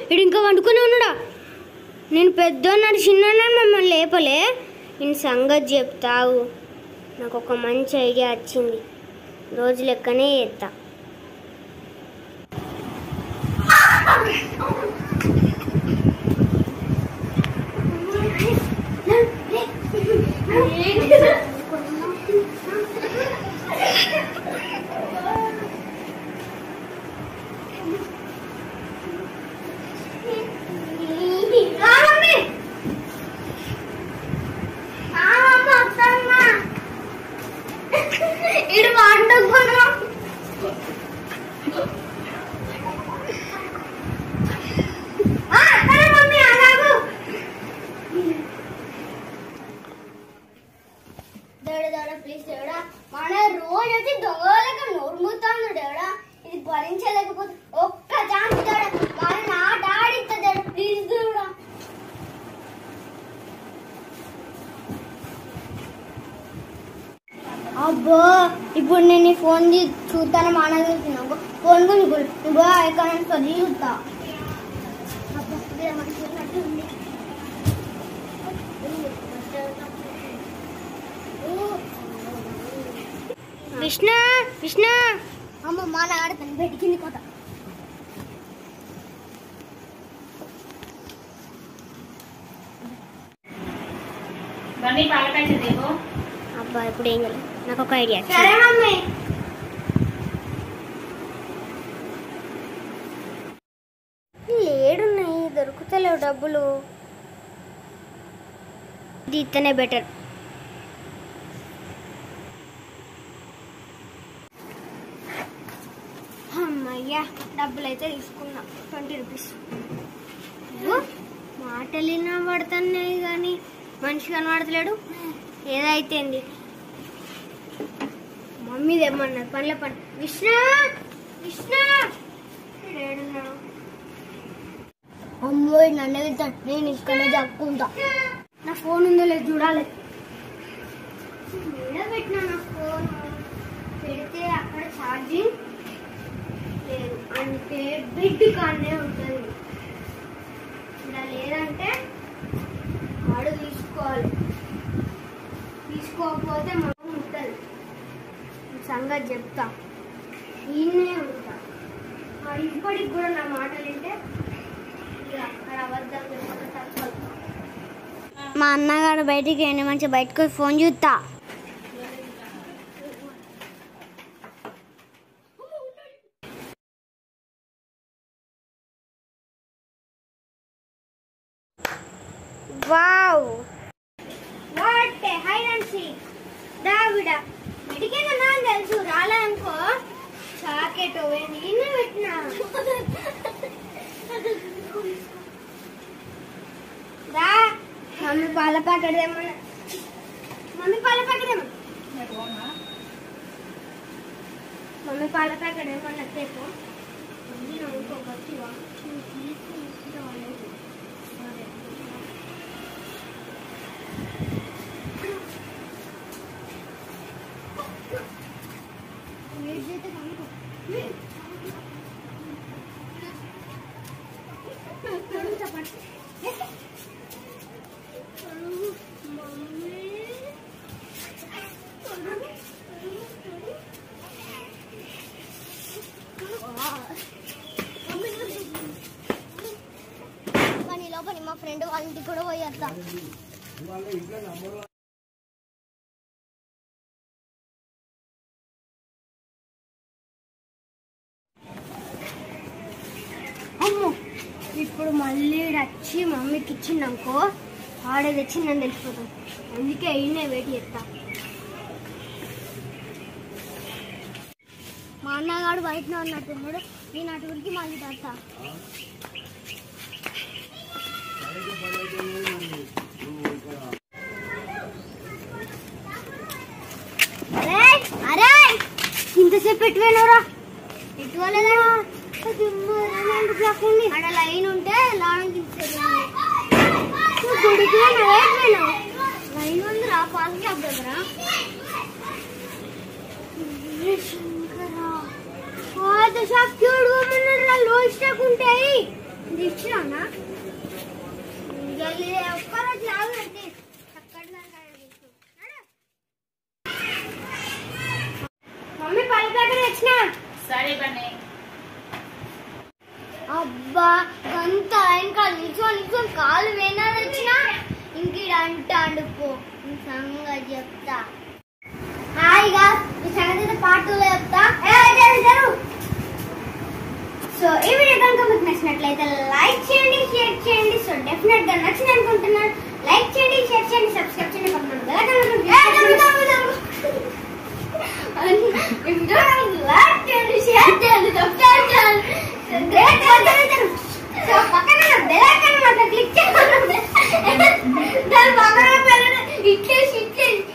ఇడు ఇంకా వండుకునే ఉన్నాడా నేను పెద్దోన్నాడు చిన్నన్నాడు మమ్మల్ని లేపలే నేను సంగతి చెప్తావు నాకు ఒక మంచి ఐడియా వచ్చింది రోజు లెక్కనే చేస్తా ఇడు వండుకున్నా మమ్మీ అలాగూ దేవుడా దేవుడా ప్లీజ్ దేవుడా మన రోజు వచ్చి దొంగలకి నోరుముతాను దేవుడా ఇది భరించలేకపోతే ఒక్క ఛాన్స్ దేవుడా మన నాట ఆడిస్తా దేవుడా ప్లీజ్ దేవుడా అబ్బో ఇప్పుడు నేను ఈ ఫోన్ చూస్తాను మానగలుగుతున్నావు ఫోన్ కొని నువ్వు ఎక్కడ చదివి చూస్తా అబ్బా, ఇది మనకి చూసినట్టు ఉంది. విష్ణ విష్ణ అమ్మ మా నాడతాను బయట కింది కోత బన్నీ పాల ప్యాకెట్ దేవో అబ్బా ఇప్పుడు ఏం చేయాలి నాకు ఒక ఐడియా సరే మమ్మీ లేడున్నాయి దొరుకుతలేవు డబ్బులు ఇది ఇతనే బెటర్ అమ్మయ్యా డబ్బులు అయితే తీసుకున్నా ట్వంటీ రూపీస్ ఇదిగో, మాటలు వినా పడుతున్నాయి కానీ మనిషి కనబడతలేడు ఏదైతేంది మమ్మీ తెమ్మన్నది పనుల పని విష్ణు విష్ణు ఏడున్నాడు అమ్మో నన్ను వెళ్తాను నేను ఇక్కడే చెప్పుకుంటా నా ఫోన్ ఉందో లేదు చూడాలి మీద పెట్టినా నా ఫోన్ పెడితే అక్కడ ఛార్జింగ్ లేదు అంటే బెడ్ కానే ఉంటుంది ఇలా లేదంటే వాడు తీసుకోవాలి తీసుకోకపోతే మనం ఉంటుంది సంగతి చెప్తా ఈయనే ఉంటా వాడు ఇప్పటికి కూడా నా మాటలు వింటే ఇక అక్కడ అబద్ధం చెప్పక తప్పదు మా అన్నగారు బయటికి వెళ్ళి మంచిగా బయటకు పోయి ఫోన్ చూస్తా wow what hide and seek దావిడ మెడికేన్ అన్నా అని తెలుసు రాలేదనుకో చాకెట్ నేనే పెట్టినా దా మమ్మీ పాల ప్యాకెట్ ఏమన్నా మమ్మీ పాల ప్యాకెట్ ఏమన్నా మమ్మీ పాల ప్యాకెట్ ఏమన్నా తేపు మమ్మీ ఇంకో గట్టివా పని లోపలి మా ఫ్రెండ్ వాళ్ళ ఇంటికి కూడా పోయేస్తా అమ్మో ఇప్పుడు మళ్ళీ ఈడు వచ్చి మమ్మీకి ఇచ్చిందనుకో ఆడే తెచ్చిందని తెలిసిపోతాం అందుకే అయినే వెయిట్ చేస్తా మా అన్నగాడు బయటనే ఉన్నట్టున్నాడు నేను అటువరికి మళ్ళీ తాత అరే అరే ఇంతసేపు పెట్టువేనరా పెట్టుకోలేదా అక్కడ లైన్ ఉంటే లాంగ్ గుడికి లైన్ ఉందిరా పాస్ షాప్ దగ్గర పాత షాప్ చూడుకోమన్నారా లో స్టాక్ ఉంటాయి ఇది ఇచ్చినా ఒక్కరోజు లాగు పెట్టి అక్కడ దాకా తీసుకో. నడు. మమ్మీ పళ్ళ దగ్గర వచ్చిన సరే బన్నీ అబ్బా అంత ఇంకా నిల్చొని నిల్చొని కాలు వేనాలు వచ్చిన ఇంక ఈడ అంటాడు పో ఈ సంగతి చెప్తా హాయిగా ఈ సంగతి పాటలో చెప్తా ఏ, జరు, జరు. సో ఈ వీడియో కనుక మీకు నచ్చినట్లయితే లైక్ చేయండి షేర్ చేయండి సో డెఫినెట్ గా నచ్చింది అనుకుంటున్నాను లైక్ చేయండి షేర్ చేయండి సబ్స్క్రైబ్ చేయండి పక్కన ఉన్న bell icon ఉంటుంది. లైక్ చేయండి షేర్ చేయండి సబ్స్క్రైబ్ చేయండి గ్రేట్ సో పక్కన బెల్ ఐకాన్ మాత్రం క్లిక్ చేయండి దాని పక్కన ఇట్లేసి ఇట్లేసి